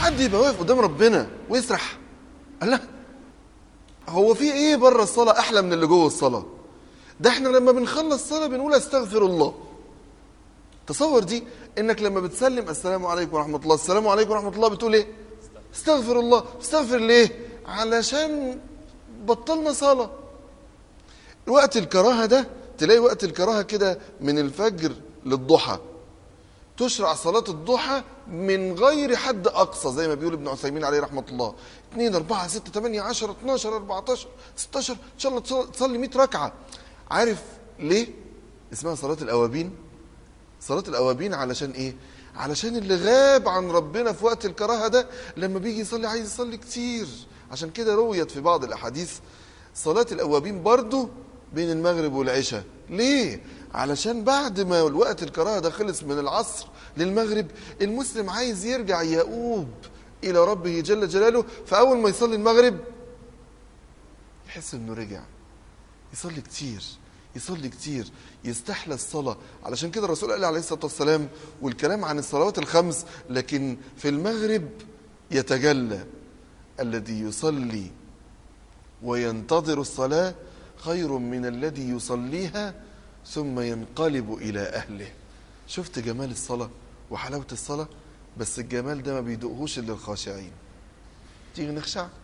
حد يبقى واقف قدام ربنا ويسرح الله هو في ايه بره الصلاه احلى من اللي جوه الصلاه ده احنا لما بنخلص صلاه بنقول استغفر الله تصور دي انك لما بتسلم السلام عليكم ورحمه الله السلام عليكم ورحمه الله بتقول ايه استغفر الله استغفر ليه علشان بطلنا صلاه وقت الكراهه ده تلاقي وقت الكراهه كده من الفجر للضحى تشرع صلاة الضحى من غير حد أقصى زي ما بيقول ابن عثيمين عليه رحمة الله 2 4 6 8 10 12 14 16 إن شاء الله تصلي 100 ركعة عارف ليه؟ اسمها صلاة الأوابين صلاة الأوابين علشان إيه؟ علشان اللي غاب عن ربنا في وقت الكراهة ده لما بيجي يصلي عايز يصلي كتير عشان كده رويت في بعض الأحاديث صلاة الأوابين برضو بين المغرب والعشاء ليه؟ علشان بعد ما الوقت الكراهه ده خلص من العصر للمغرب المسلم عايز يرجع يؤوب الى ربه جل جلاله فاول ما يصلي المغرب يحس انه رجع يصلي كتير يصلي كتير يستحلى الصلاة علشان كده الرسول قال عليه الصلاة والسلام والكلام عن الصلوات الخمس لكن في المغرب يتجلى الذي يصلي وينتظر الصلاة خير من الذي يصليها ثم ينقلب إلى أهله شفت جمال الصلاة وحلاوة الصلاة بس الجمال ده ما بيدوقهوش إلا الخاشعين تيجي نخشع